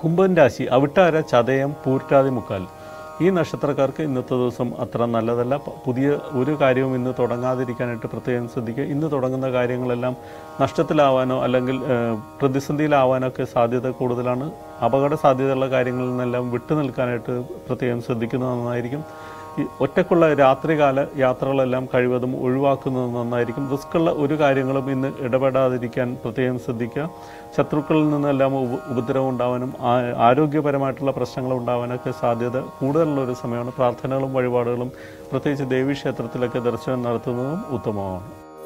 കുംഭൻ രാശി അവിട്ടാര ചതയം പൂർട്ടാതി മുക്കാൽ ഈ നക്ഷത്രക്കാർക്ക് ഇന്നത്തെ ദിവസം അത്ര നല്ലതല്ല പ- പുതിയ ഒരു കാര്യവും ഇന്ന് തുടങ്ങാതിരിക്കാനായിട്ട് പ്രത്യേകം ശ്രദ്ധിക്കുക ഇന്ന് തുടങ്ങുന്ന കാര്യങ്ങളെല്ലാം നഷ്ടത്തിലാവാനോ അല്ലെങ്കിൽ ഏഹ്, പ്രതിസന്ധിയിലാവാനോ ഒക്കെ സാധ്യത കൂടുതലാണ് അപകട സാധ്യതയുള്ള കാര്യങ്ങളിൽ നിന്നെല്ലാം വിട്ടു നിൽക്കാനായിട്ട് പ്രത്യേകം ശ്രദ്ധിക്കുന്നത് നന്നായിരിക്കും ഈ ഒറ്റക്കുള്ള രാത്രികാല യാത്രകളെല്ലാം കഴിവതും ഒഴിവാക്കുന്നത് നന്നായിരിക്കും റിസ്ക്കുള്ള ഒരു കാര്യങ്ങളും ഇന്ന് ഇടപെടാതിരിക്കാൻ പ്രത്യേകം ശ്രദ്ധിക്കുക ശത്രുക്കളിൽ നിന്നെല്ലാം ഉപ ഉപദ്രവം ഉണ്ടാവാനും ആ- ആരോഗ്യപരമായിട്ടുള്ള പ്രശ്നങ്ങൾ ഉണ്ടാവാനൊക്കെ സാധ്യത കൂടുതലുള്ള ഒരു സമയമാണ് പ്രാർത്ഥനകളും വഴിപാടുകളും പ്രത്യേകിച്ച് ദേവീക്ഷേത്രത്തിലൊക്കെ ദർശനം നടത്തുന്നതും ഉത്തമമാണ്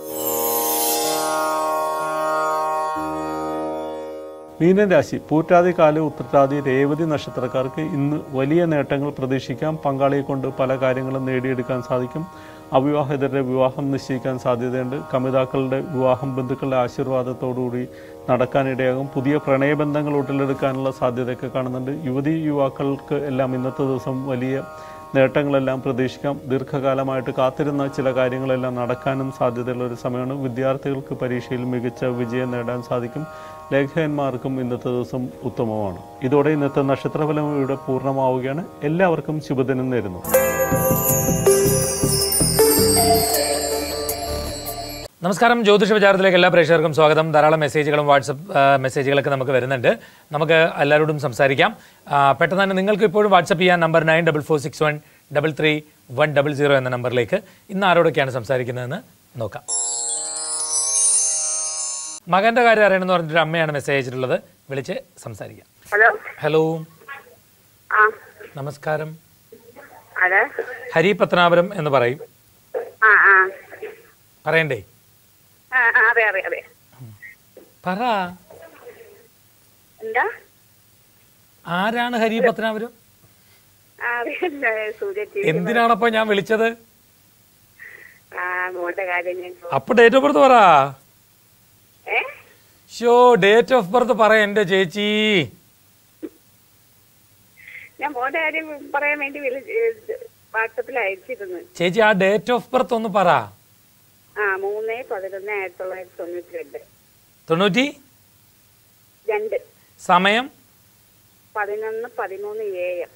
മീനൻ രാശി പൂറ്റാതി കാല് ഉത്രട്ടാതി രേവതി നക്ഷത്രക്കാർക്ക് ഇന്ന് വലിയ നേട്ടങ്ങൾ പ്രതീക്ഷിക്കാം പങ്കാളിയെ കൊണ്ട് പല കാര്യങ്ങളും നേടിയെടുക്കാൻ സാധിക്കും അവിവാഹിതരുടെ വിവാഹം നിശ്ചയിക്കാൻ സാധ്യതയുണ്ട് കമിതാക്കളുടെ വിവാഹം ബന്ധുക്കളുടെ ആശീർവാദത്തോടുകൂടി നടക്കാനിടയാകും പുതിയ പ്രണയബന്ധങ്ങൾ ഉടലെടുക്കാനുള്ള സാധ്യതയൊക്കെ കാണുന്നുണ്ട് യുവതി യുവാക്കൾക്ക് എല്ലാം ഇന്നത്തെ ദിവസം വലിയ നേട്ടങ്ങളെല്ലാം പ്രതീക്ഷിക്കാം ദീർഘകാലമായിട്ട് കാത്തിരുന്ന ചില കാര്യങ്ങളെല്ലാം നടക്കാനും സാധ്യതയുള്ള ഒരു സമയമാണ് വിദ്യാർത്ഥികൾക്ക് പരീക്ഷയിൽ മികച്ച വിജയം നേടാൻ സാധിക്കും ലേഖകന്മാർക്കും ഇന്നത്തെ ദിവസം ഉത്തമമാണ് ഇതോടെ ഇന്നത്തെ നക്ഷത്രഫലം ഇവിടെ പൂർണ്ണമാവുകയാണ് എല്ലാവർക്കും ശുഭദിനം നേരുന്നു നമസ്കാരം ജ്യോതിഷ വിചാരത്തിലേക്ക് എല്ലാ പ്രേക്ഷകർക്കും സ്വാഗതം ധാരാളം മെസ്സേജുകളും വാട്സപ്പ് ആ, മെസ്സേജുകളൊക്കെ നമുക്ക് വരുന്നുണ്ട് നമുക്ക് എല്ലാവരോടും സംസാരിക്കാം ആ, പെട്ടെന്ന് തന്നെ നിങ്ങൾക്ക് ഇപ്പോഴും വാട്സപ്പ് ചെയ്യാൻ number nine double four six one double three one double zero എന്ന നമ്പറിലേക്ക് ഇന്ന് ആരോടൊക്കെയാണ് സംസാരിക്കുന്നതെന്ന് നോക്കാം മകന്റെ കാര്യം അറിയണമെന്ന് പറഞ്ഞിട്ട് അമ്മയാണ് മെസ്സേജ് അയച്ചിട്ടുള്ളത് വിളിച്ച് സംസാരിക്കാം ഹലോ ഹലോ ആ നമസ്കാരം അതെ ഹരി പത്തനാപുരം എന്ന് പറയും ആ ആ പറയണ്ടേ ആ ആ, അതെ അതെ അതെ പറ എന്താ ആരാണ് ഹരി പത്തനാപുരം ആ അറിയില്ല സൂര്യ ടി വി എന്തിനാണപ്പോ ഞാൻ വിളിച്ചത് ആ മോന്റെ കാര്യം ഞാൻ ചോ- അപ്പൊ ഡേറ്റ് ഓഫ് ബർത്ത് പറ ഏ ഷോ ഡേറ്റ് ഓഫ് ബർത്ത് പറ എന്റെ ചേച്ചി ഞാൻ മോന്റെ കാര്യം പറയാൻ വേണ്ടി വിളി വാട്സപ്പിൽ അയച്ചിരുന്നു ചേച്ചി ആ ഡേറ്റ് ഓഫ് ബർത്ത് ഒന്ന് പറ ആ മൂന്ന് പതിനൊന്ന് ആയിരത്തി തൊള്ളായിരത്തി തൊണ്ണൂറ്റി രണ്ട് തൊണ്ണൂറ്റി രണ്ട് സമയം പതിനൊന്ന് പതിമൂന്ന് എ എം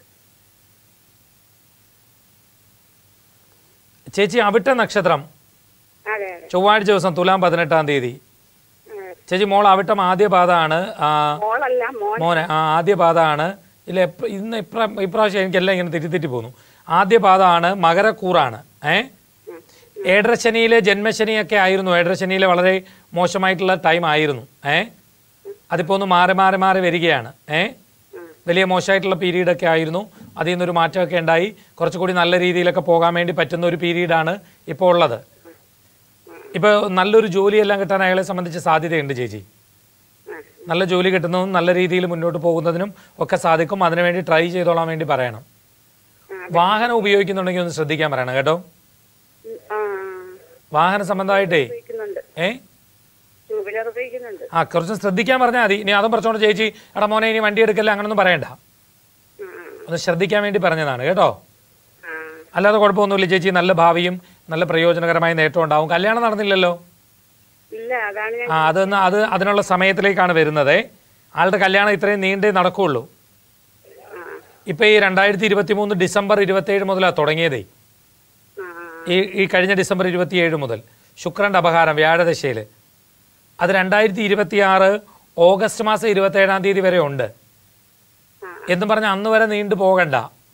ചേച്ചി അവിട്ട നക്ഷത്രം അതെ അതെ ചൊവ്വാഴ്ച ദിവസം തുലാം പതിനെട്ടാം തീയതി ആ, ചേച്ചി മോൾ അവിട്ടം ആദ്യ പാദമാണ് ആ, മോളല്ല മോൻ മോനെ ആ ആദ്യ പാദമാണ് ഇല്ല എപ്പ- ഇന്ന് ഇപ്രാ ഇപ്രാവശ്യം എനിക്കെല്ലാം ഇങ്ങനെ തെറ്റി തെറ്റി പോകുന്നു ആദ്യ പാദമാണ് മകരക്കൂറാണ് ഏ ഏഴരശനിയിലെ ജന്മശനിയൊക്കെ ആയിരുന്നു ഏഴരശനിയിലെ വളരെ മോശമായിട്ടുള്ള ടൈം ആയിരുന്നു ഏ അതിപ്പോൾ ഒന്ന് മാറി മാറി മാറി വരികയാണ് ഏ വലിയ മോശമായിട്ടുള്ള പീരീഡൊക്കെ ആയിരുന്നു അതിൽ നിന്നൊരു മാറ്റമൊക്കെ ഉണ്ടായി കുറച്ചുകൂടി നല്ല രീതിയിലൊക്കെ പോകാൻ വേണ്ടി പറ്റുന്ന ഒരു പീരീഡാണ് ഇപ്പോൾ ഉള്ളത് ഇപ്പോൾ നല്ലൊരു ജോലിയെല്ലാം കിട്ടാൻ അയാളെ സംബന്ധിച്ച് സാധ്യതയുണ്ട് ചേച്ചി നല്ല ജോലി കിട്ടുന്നതും നല്ല രീതിയിൽ മുന്നോട്ട് പോകുന്നതിനും ഒക്കെ സാധിക്കും അതിനുവേണ്ടി ട്രൈ ചെയ്തോളാൻ വേണ്ടി പറയണം വാഹനം ഉപയോഗിക്കുന്നുണ്ടെങ്കിൽ ഒന്ന് ശ്രദ്ധിക്കാൻ പറയണം കേട്ടോ ആ വാഹന സംബന്ധമായിട്ടേ ഉപയോഗിക്കുന്നുണ്ട് ഏ ടൂ വീലർ ഉപയോഗിക്കുന്നുണ്ട് ആ കുറച്ച് ശ്രദ്ധിക്കാൻ പറഞ്ഞാൽ മതി ഇനി അതും പറഞ്ഞോണ്ട് ചേച്ചി എടാ മോനെ ഇനി വണ്ടി എടുക്കല്ല അങ്ങനൊന്നും പറയണ്ട ആ ഒന്ന് ശ്രദ്ധിക്കാൻ വേണ്ടി പറഞ്ഞതാണ് കേട്ടോ ആ അല്ലാതെ കുഴപ്പമൊന്നുമില്ല ചേച്ചി നല്ല ഭാവിയും നല്ല പ്രയോജനകരമായ നേട്ടം ഉണ്ടാവും കല്യാണം നടന്നില്ലല്ലോ ഇല്ല അതാണ് ഞാൻ ആ അതൊന്ന് അത് അതിനുള്ള സമയത്തിലേക്കാണ് വരുന്നത് ആളുടെ കല്യാണം ഇത്രയും നീണ്ടേ നടക്കുകയുള്ളൂ ആ ഇപ്പൊ ഈ രണ്ടായിരത്തി ഇരുപത്തി മൂന്ന് ഡിസംബർ ഇരുപത്തിയേഴ് മുതലാണ് തുടങ്ങിയതേ ആ ഈ ഈ കഴിഞ്ഞ ഡിസംബർ ഇരുപത്തിയേഴ് മുതൽ ശുക്രന്റെ അപഹാരം വ്യാഴദശയിൽ അത് രണ്ടായിരത്തി ഇരുപത്തി ആറ് ഓഗസ്റ്റ് മാസം ഇരുപത്തേഴാം തീയതി വരെ ഉണ്ട് എന്നും പറഞ്ഞ അന്ന് വരെ നീണ്ടു പോകണ്ട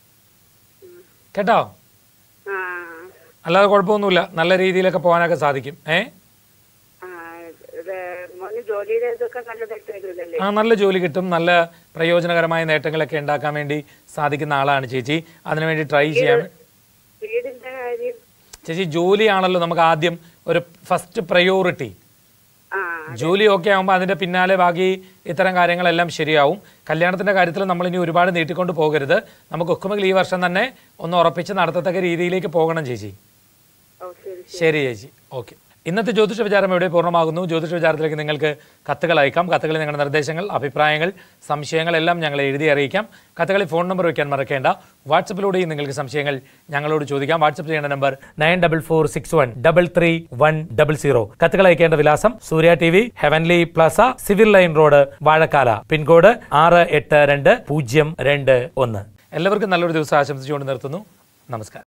കേട്ടോ ആ അല്ലാതെ കുഴപ്പമൊന്നുമില്ല നല്ല രീതിയിലൊക്കെ പോകാനൊക്കെ സാധിക്കും ഏ ആ, ഇത് മോന് ജോലിയുടെ ഇതൊക്കെ നല്ലതായിട്ട് വരുമല്ലേ ആ നല്ല ജോലി കിട്ടും നല്ല പ്രയോജനകരമായ നേട്ടങ്ങളൊക്കെ ഉണ്ടാക്കാൻ വേണ്ടി സാധിക്കുന്ന ആളാണ് ചേച്ചി അതിനുവേണ്ടി ട്രൈ ചെയ്യാൻ വീടിന്റെ കാര്യം ചേച്ചി ജോലിയാണല്ലോ നമുക്ക് ആദ്യം ഒരു ഫസ്റ്റ് പ്രയോറിറ്റി ആ ജോലി ഒക്കെ ആകുമ്പോൾ അതിന്റെ പിന്നാലെ ബാക്കി ഇത്തരം കാര്യങ്ങളെല്ലാം ശരിയാവും കല്യാണത്തിന്റെ കാര്യത്തിൽ നമ്മൾ ഇനി ഒരുപാട് നീട്ടിക്കൊണ്ട് പോകരുത് നമുക്ക് ഒക്കുമെങ്കിൽ ഈ വർഷം തന്നെ ഒന്ന് ഉറപ്പിച്ച് നടത്തത്തക്ക രീതിയിലേക്ക് പോകണം ചേച്ചി ഓ ശരി ശരി ചേച്ചി ഓക്കെ ഇന്നത്തെ ജ്യോതിഷ വിചാരം ഇവിടെ പൂർണ്ണമാകുന്നു ജ്യോതിഷ വിചാരത്തിലേക്ക് നിങ്ങൾക്ക് കത്തുകൾ അയക്കാം കത്തുകളിൽ നിങ്ങളുടെ നിർദ്ദേശങ്ങൾ അഭിപ്രായങ്ങൾ സംശയങ്ങൾ എല്ലാം ഞങ്ങളെ എഴുതി അറിയിക്കാം കത്തുകളിൽ ഫോൺ നമ്പർ വയ്ക്കാൻ മറക്കേണ്ട വാട്സപ്പിലൂടെയും നിങ്ങൾക്ക് സംശയങ്ങൾ ഞങ്ങളോട് ചോദിക്കാം വാട്സപ്പ് ചെയ്യേണ്ട number nine double four six one double three one double zero കത്തുകൾ അയക്കേണ്ട വിലാസം Surya T V heavenly plaza civil line road Vazhakkala pincode ആറ് എട്ട് രണ്ട് പൂജ്യം രണ്ട് ഒന്ന് എല്ലാവർക്കും നല്ലൊരു ദിവസം ആശംസിച്ചുകൊണ്ട് നിർത്തുന്നു നമസ്കാരം